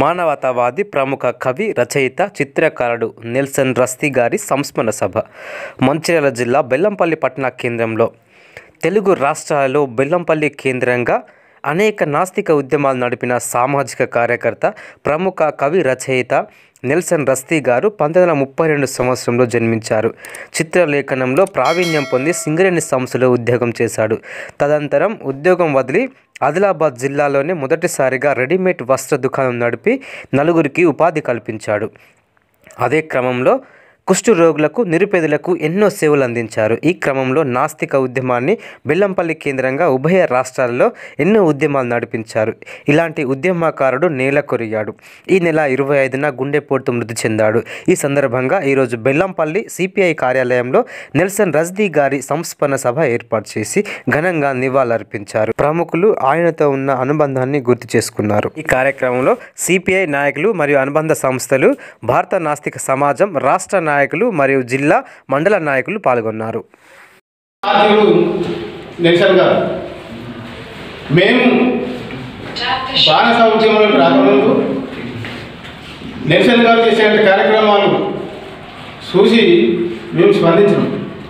మానవతావాది ప్రముఖ కవి రచయిత చిత్రకారుడు నెల్సన్ రస్తీ గారి సంస్మరణ సభ మంచిర్యాల జిల్లా బెల్లంపల్లి పట్టణ కేంద్రంలో తెలుగు రాష్ట్రాలలో బెల్లంపల్లి కేంద్రంగా అనేక నాస్తిక ఉద్యమాలు నడిపిన సామాజిక కార్యకర్త ప్రముఖ కవి రచయిత నెల్సన్ రస్తీ గారు పంతొమ్మిది వందల ముప్పై రెండు సంవత్సరంలో జన్మించారు చిత్రలేఖనంలో ప్రావీణ్యం పొంది సింగరేణి సంస్థలో ఉద్యోగం చేశాడు తదనంతరం ఉద్యోగం వదిలి ఆదిలాబాద్ జిల్లాలోనే మొదటిసారిగా రెడీమేడ్ వస్త్ర దుకాణం నడిపి నలుగురికి ఉపాధి కల్పించాడు అదే క్రమంలో కుష్టు రోగులకు నిరుపేదలకు ఎన్నో సేవలు అందించారు ఈ క్రమంలో నాస్తిక ఉద్యమాన్ని బెల్లంపల్లి కేంద్రంగా ఉభయ రాష్ట్రాల్లో ఎన్నో ఉద్యమాలు నడిపించారు ఇలాంటి ఉద్యమకారుడు నేల కొరిగాడు ఈ నెల ఇరవై ఐదున గుండెపోటుతో మృతి చెందాడు ఈ సందర్భంగా ఈరోజు బెల్లంపల్లి సిపిఐ కార్యాలయంలో నెల్సన్ రజ్దీ గారి సంస్మరణ సభ ఏర్పాటు చేసి ఘనంగా నివాళులర్పించారు ప్రముఖులు ఆయనతో ఉన్న అనుబంధాన్ని గుర్తు చేసుకున్నారు ఈ కార్యక్రమంలో సిపిఐ నాయకులు మరియు అనుబంధ సంస్థలు భారత నాస్తిక సమాజం రాష్ట్ర నాయకులు మరియు జిల్లా మండల నాయకులు పాల్గొన్నారు ఆర్యులు నెల్సన్ గారు మేము బాణస ఉద్యమంలోకి రాకముందు నెల్సన్ గారు చేసే కార్యక్రమాలు చూసి మేము స్పందించాం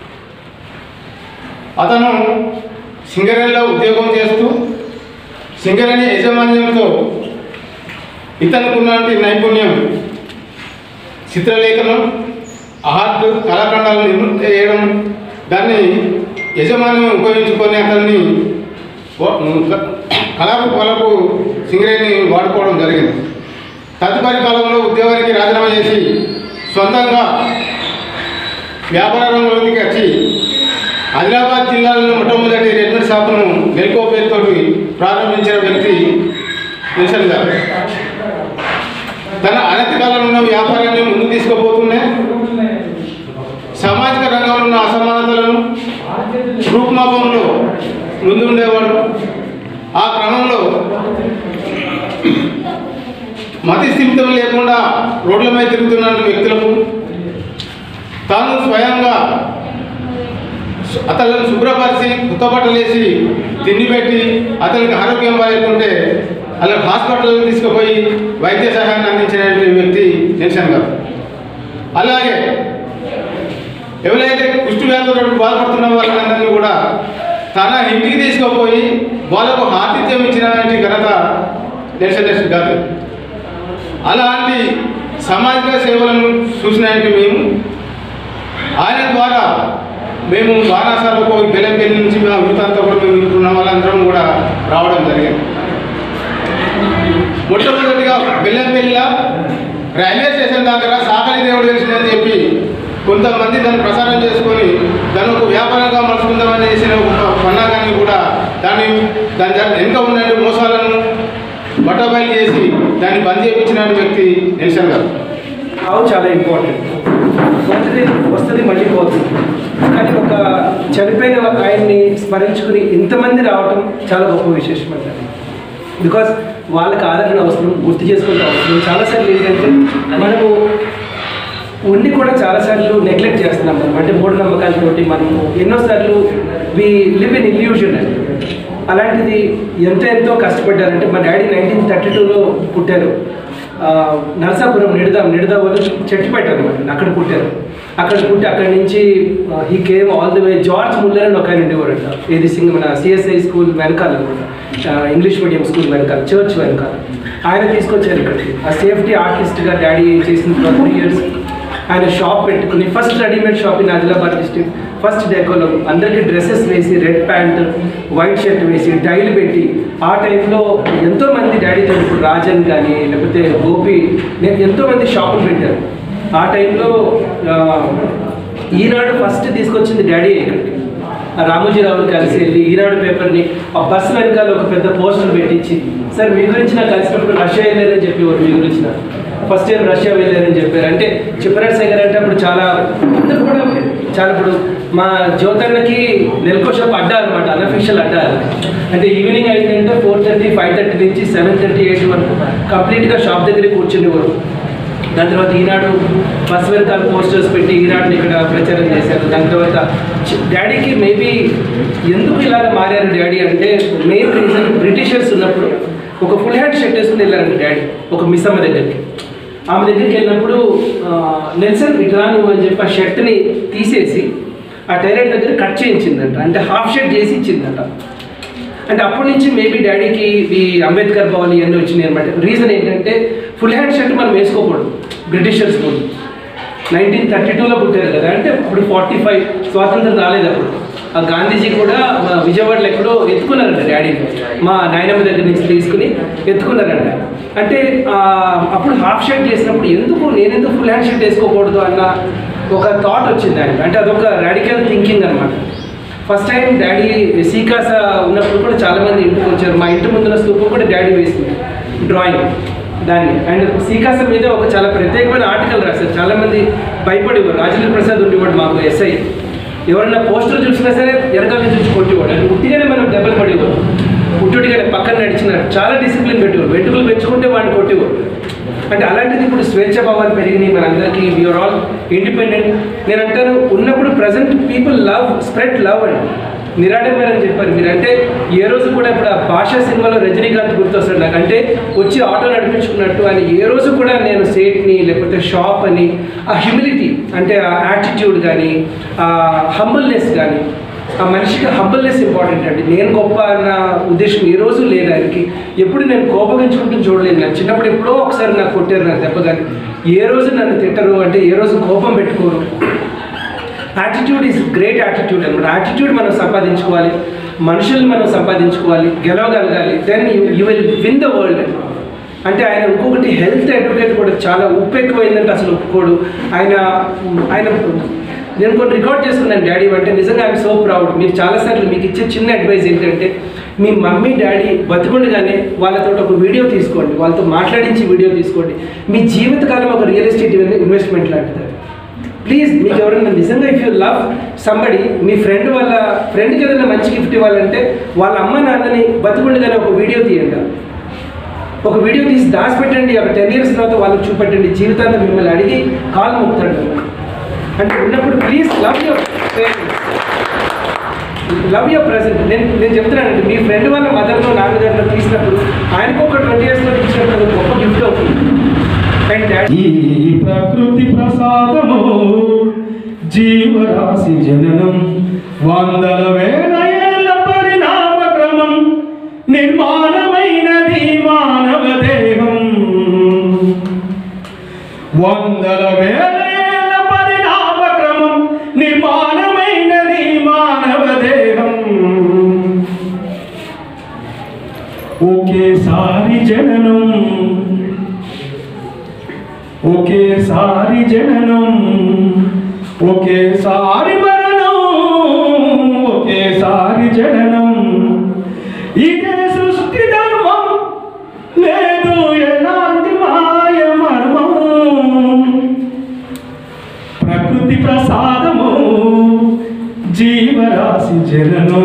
అతను సింగరేణిలో ఉద్యోగం చేస్తూ సింగరేణి యాజమాన్యంతో ఇతనుకున్నటువంటి నైపుణ్యం చిత్రలేఖనం ఆర్ట్ కళాఖండాలను నిర్మిత చేయడం దాన్ని యజమాని ఉపయోగించుకొని అతన్ని ఓ- క- కళారూపాలకు సింగరేణి వాడుకోవడం జరిగింది తదుపరి కాలంలో ఉద్యోగానికి రాజీనామా చేసి సొంతంగా వ్యాపార రంగంలోకి వచ్చి ఆదిలాబాద్ జిల్లాలో మొట్టమొదటి రెడ్మేడ్ షాపును మెల్కో పేరుతో ప్రారంభించిన వ్యక్తి నిల్సన్ గారు తన అనతి కాలంలో ఉన్న వ్యాపారాన్ని ముందుకు తీసుకుపోతూనే సామాజిక రంగంలో ఉన్న అసమానతలను రూపుమాపంలో ముందుండేవాడు ఆ క్రమంలో మతి స్థిమితం లేకుండా రోడ్లపై తిరుగుతున్న వ్యక్తులకు తాను స్వయంగా అతను శుభ్రపరిచి కొత్త బట్టలు వేసి తిండి పెట్టి అతనికి ఆరోగ్యం బాగాలేకుంటే అలా హాస్పిటల్కి తీసుకుపోయి వైద్య సహాయాన్ని అందించినటువంటి వ్యక్తి నెల్సన్ గారు అలాగే ఎవరైతే కుష్టి వ్యాధులతో బాధపడుతున్న వాళ్ళందరినీ కూడా తన ఇంటికి తీసుకుపోయి వాళ్ళకు ఆతిథ్యం ఇచ్చినటువంటి ఘనత నెల్సన్ నెల్సన్ గారు అలాంటి సామాజిక సేవలను చూసినటువంటి మేము ఆయన ద్వారా మేము వారాసాలకు బెల్లంపల్లి నుంచి మా యువతంతా కూడా మేము ఉంటున్న వాళ్ళందరం కూడా రావడం జరిగింది మొట్టమొదటిగా బెల్లంపల్లిలో రైల్వే స్టేషన్ దగ్గర సాకలి దేవుడు తెలిసిందని చెప్పి కొంతమంది దాన్ని ప్రసారం చేసుకొని దాన్ని ఒక వ్యాపారంగా మలుచుకుందామని చేసిన ఒక పన్నాగాన్ని కూడా దాన్ని దాని జర- వెనుక ఉన్న మోసాలను బట్టబయలు చేసి దాన్ని బంద్ చేయించిన వ్యక్తి నెల్సన్ గారు చావు చాలా ఇంపార్టెంట్ మొదటిది వస్తుంది మళ్ళీ పోతుంది కానీ ఒక చనిపోయిన ఆయన్ని స్మరించుకుని ఇంతమంది రావటం చాలా గొప్ప విశేషం అంటారు బికాస్ వాళ్ళకి ఆదరణ అవసరం గుర్తు చేసుకుంటే అవసరం చాలాసార్లు ఏంటంటే మనము ఉండి కూడా చాలాసార్లు నెగ్లెక్ట్ చేస్తున్నాం మనం అంటే మూఢనమ్మకాలతోటి మనము ఎన్నోసార్లు వి లివ్ ఇన్ ఇల్యూజన్ అండి అలాంటిది ఎంత ఎంతో కష్టపడ్డారంటే మా డాడీ నైన్టీన్ థర్టీ టూలో పుట్టారు ఆ, నరసాపురం నిడదాం నిడదాంలో చెట్టుపేట అనమాట అక్కడ పుట్టారు అక్కడ పుట్టి అక్కడి నుంచి he came all the way George Muller అని ఒక ఆయన ఉండేవారంట ఏది సింగ్ మన సిఎస్ఐ స్కూల్ వెనకాల అనమాట ఇంగ్లీష్ మీడియం స్కూల్ వెనకాల చర్చ్ వెనకాల ఆయన తీసుకొచ్చారు ఇక్కడికి ఆ సేఫ్టీ ఆర్టిస్ట్గా డాడీ చేసిన త్రీ ఇయర్స్ ఆయన షాప్ పెట్టుకుని first readymade shop in Adilabad district first డెకోలో అందరికీ డ్రెస్సెస్ వేసి రెడ్ ప్యాంట్ వైట్ షర్ట్ వేసి డైలు పెట్టి ఆ టైంలో ఎంతోమంది డాడీతో ఇప్పుడు రాజన్ కానీ లేకపోతే గోపి నేను ఎంతోమంది షాపులు పెట్టారు ఆ టైంలో ఆ, ఈనాడు ఫస్ట్ తీసుకొచ్చింది డాడీ ఇక్కడికి ఆ రామోజీరావుని కలిసి వెళ్ళి ఈనాడు పేపర్ని ఆ బస్ వెనకాల ఒక పెద్ద పోస్టర్ పెట్టించి సార్ మీ గురించి నాకు కలిసినప్పుడు రష్యా వెళ్ళారని చెప్పేవారు మీ గురించి నాకు ఫస్ట్ టైం రష్యా వెళ్ళారని చెప్పారు అంటే చిప్పరాజ్ శేఖర్ అంటే అప్పుడు చాలా అందరూ కూడా చాలా ఇప్పుడు మా జ్యోతన్నకి నెలకో షాప్ అడ్డా అనమాట అన్అఫిషియల్ అడ్డా అది. అంటే ఈవినింగ్ అయిందంటే ఫోర్ థర్టీ ఫైవ్ థర్టీ నుంచి సెవెన్ థర్టీ ఎయిట్ వరకు కంప్లీట్గా షాప్ దగ్గర కూర్చునేవారు దాని తర్వాత ఈనాడు బస్ వెనకాల పోస్టర్స్ పెట్టి ఈనాడుని ఇక్కడ ప్రచారం చేశారు దాని తర్వాత చి- డాడీకి మేబీ ఎందుకు ఇలాగ మారారు డాడీ అంటే మెయిన్ రీజన్ బ్రిటిషర్స్ ఉన్నప్పుడు ఒక ఫుల్ హ్యాండ్ షర్ట్ వేసుకుని వెళ్ళారండి డాడీ ఒక మిస్ అమ్మ దగ్గరికి ఆమె దగ్గరికి వెళ్ళినప్పుడు ఆ, నెల్సన్ ఇట్లా నువ్వు అని చెప్పి ఆ షర్ట్ని తీసేసి ఆ టైలర్ దగ్గర కట్ చేయించిందంట అంటే హాఫ్ షర్ట్ చేసి ఇచ్చిందంట అంటే అప్పటి నుంచి మేబీ డాడీకి ఈ అంబేద్కర్ భవన్ ఇవన్నీ వచ్చినాయి అనమాట రీజన్ ఏంటంటే ఫుల్ హ్యాండ్ షర్ట్ మనం వేసుకోకూడదు బ్రిటిషర్స్ ముందు నైన్టీన్ థర్టీ టూలో పుట్టారు కదా అంటే అప్పుడు ఫార్టీ ఫైవ్ స్వాతంత్రం రాలేదు అప్పుడు ఆ గాంధీజీ కూడా మా విజయవాడలో ఎక్కడో ఎత్తుకున్నారంట డాడీని మా నాయనమ్మ దగ్గర నుంచి తీసుకుని ఎత్తుకున్నారంట అంటే ఆ, అప్పుడు హాఫ్ షర్ట్ చేసినప్పుడు ఎందుకు నేనెందుకు ఫుల్ హ్యాండ్ షర్ట్ వేసుకోకూడదు అన్న ఒక థాట్ వచ్చింది ఆయనకి అంటే అదొక రాడికల్ థింకింగ్ అనమాట ఫస్ట్ టైం డాడీ సీకాస ఉన్నప్పుడు కూడా చాలా మంది ఇంటికి వచ్చారు మా ఇంటి ముందున్న స్తూపం కూడా డాడీ వేసింది డ్రాయింగ్ దాన్ని అండ్ సీకాస మీద ఒక చాలా ప్రత్యేకమైన ఆర్టికల్ రాశారు చాలా మంది భయపడేవారు రాజేంద్ర ప్రసాద్ ఉండేవాడు మాకు ఎస్ఐ ఎవరన్నా పోస్టర్ చూసినా సరే వెనకాల నుంచి చూసి కొట్టేవాడు అంటే ఉట్టిగానే మనం దెబ్బలు పడేవారు ఉట్టుడిగానే పక్కన నడిచినాడు చాలా డిసిప్లిన్ పెట్టేవారు వెంట్రుకలు పెంచుకుంటే వాడిని కొట్టేవారు అంటే అలాంటిది ఇప్పుడు స్వేచ్ఛ భావాలు పెరిగినాయి మనందరికీ వీఆర్ ఆల్ ఇండిపెండెంట్ నేను అంటాను ఉన్నప్పుడు present people love spread love అండి నిరాడంబరం అని చెప్పారు మీరు అంటే ఏ రోజు కూడా ఇప్పుడు ఆ భాషా సినిమాలో రజనీకాంత్ గుర్తొస్తాడు నాకు అంటే వచ్చి ఆటో నడిపించుకున్నట్టు అని ఏ రోజు కూడా నేను సేట్ని లేకపోతే షాప్ అని ఆ హ్యూమిలిటీ అంటే ఆ యాటిట్యూడ్ కానీ ఆ హంబల్నెస్ కానీ ఆ మనిషికి హంబల్నెస్ ఇంపార్టెంట్ అండి నేను గొప్ప అన్న ఉద్దేశం ఏ రోజు లేదు ఆయనకి ఎప్పుడు నేను కోపగించుకుంటూ చూడలేదు నాకు చిన్నప్పుడు ఎప్పుడో ఒకసారి నాకు కొట్టారు నాకు దెబ్బ కానీ ఏ రోజు నన్ను తిట్టరు అంటే ఏ రోజు కోపం పెట్టుకోరు యాటిట్యూడ్ ఈజ్ గ్రేట్ యాటిట్యూడ్ అనమాట యాటిట్యూడ్ మనం సంపాదించుకోవాలి మనుషుల్ని మనం సంపాదించుకోవాలి గెలవగలగాలి then you you will win the world అంటే ఆయన ఇంకొకటి హెల్త్ అడ్వకేట్ కూడా చాలా ఉప్పు ఎక్కువైందంటే అసలు ఒప్పుకోడు ఆయన ఆయన నేను కొన్ని రికార్డ్ చేసుకున్నాను డాడీ అంటే నిజంగా ఐఎమ్ సో ప్రౌడ్ మీరు చాలాసార్లు మీకు ఇచ్చే చిన్న అడ్వైస్ ఏంటంటే మీ మమ్మీ డాడీ బతుకుండగానే వాళ్ళతో ఒక వీడియో తీసుకోండి వాళ్ళతో మాట్లాడించి వీడియో తీసుకోండి మీ జీవితకాలం ఒక రియల్ ఎస్టేట్ ఇన్వెస్ట్మెంట్ లాంటిది అది. ప్లీజ్ మీకు ఎవరైనా నిజంగా ఇఫ్ యూ లవ్ సంబడి మీ ఫ్రెండ్ వాళ్ళ ఫ్రెండ్కి ఏదైనా మంచి గిఫ్ట్ ఇవ్వాలంటే వాళ్ళ అమ్మ నాన్నని బతుకుండగానే ఒక వీడియో తీయండి ఒక వీడియో తీసి దాచిపెట్టండి ఒక టెన్ ఇయర్స్ తర్వాత వాళ్ళకి చూపెట్టండి జీవితాంతం మిమ్మల్ని అడిగి కాల్ మొక్కుతాడు అంటే ఉన్నప్పుడు please love your love your present నేను నేను చెప్తున్నానండి మీ ఫ్రెండ్ వాళ్ళ మదర్లో నాన్నగారిలో తీసినప్పుడు ఆయనకు ఒక ట్వంటీ ఇయర్స్లో ఇచ్చినప్పుడు అది గొప్ప గిఫ్ట్ అవుతుంది అండ్ డాడీ ఈ ప్రకృతి ప్రసాదము జీవరాశి జననం వందల వేల ఏళ్ళ పరిణామ క్రమం నిర్మాణమైనది మానవ దేహం వందల వేల ఏళ్ళ పరిణామ క్రమం నిర్మాణమైనది మానవ దేహం ఒకేసారి జననం ఒకేసారి జననం ఒకేసారి మరణం ఒకేసారి జననం ఇదే సృష్టి ధర్మం లేదు ఎలాంటి మాయ మర్మం ప్రకృతి ప్రసాదము జీవరాశి జననం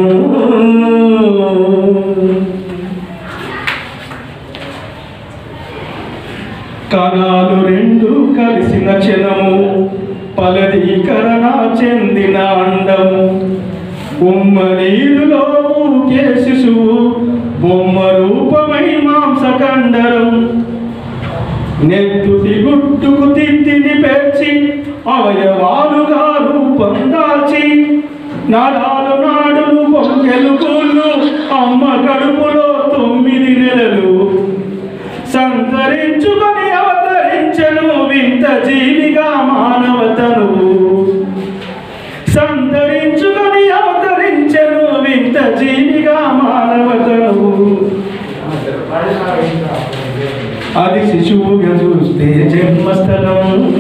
కణాలు రెండు కలిసిన క్షణము ఫలదీకరణ చెందిన అండము బొమ్మ నీరులో ఊకే శిశువు బొమ్మ రూపమై మాంసకండరం నెత్తుటి గుట్టుకు తిత్తిని పేర్చి అవయవాలుగా రూపం దాల్చి నరాలు నాడులు పొంగెలు పూలు అమ్మ కడుపులో తొమ్మిది నెలలు సంతరించుకొని అవతరించను వింత జీవిగా మానవతను సంతరించుకొని అవతరించను వింత జీవిగా మానవతను అది శిశువుగా చూస్తే జన్మస్థలం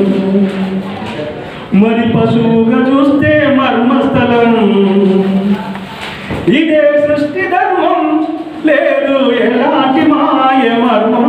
మరి పశువుగా చూస్తే మర్మస్థలం ఇదే సృష్టి ధర్మం లేదు ఎలాంటి మాయ మర్మం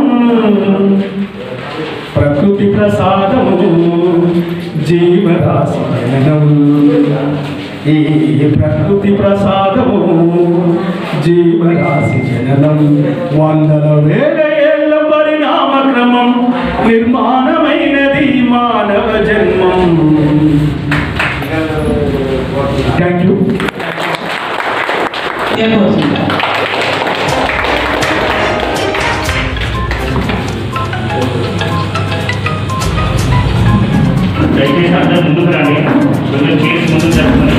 ప్రకృతి ప్రసాదము జీవరాశి జననం ఈ ప్రకృతి ప్రసాదము జీవరాశి జననం వందల వేల ఏళ్ళ పరిణామ క్రమం నిర్మాణమైనది మానవ జన్మం థ్యాంక్ యూ దయచేసి అందరూ ముందుకు రండి కొంచెం చేసి ముందుకు జరుపుకుని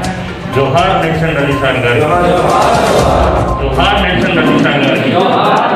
జోహార్ నెల్సన్ రవి సార్ గారు జోహార్ నెల్సన్ రవి సార్ గారు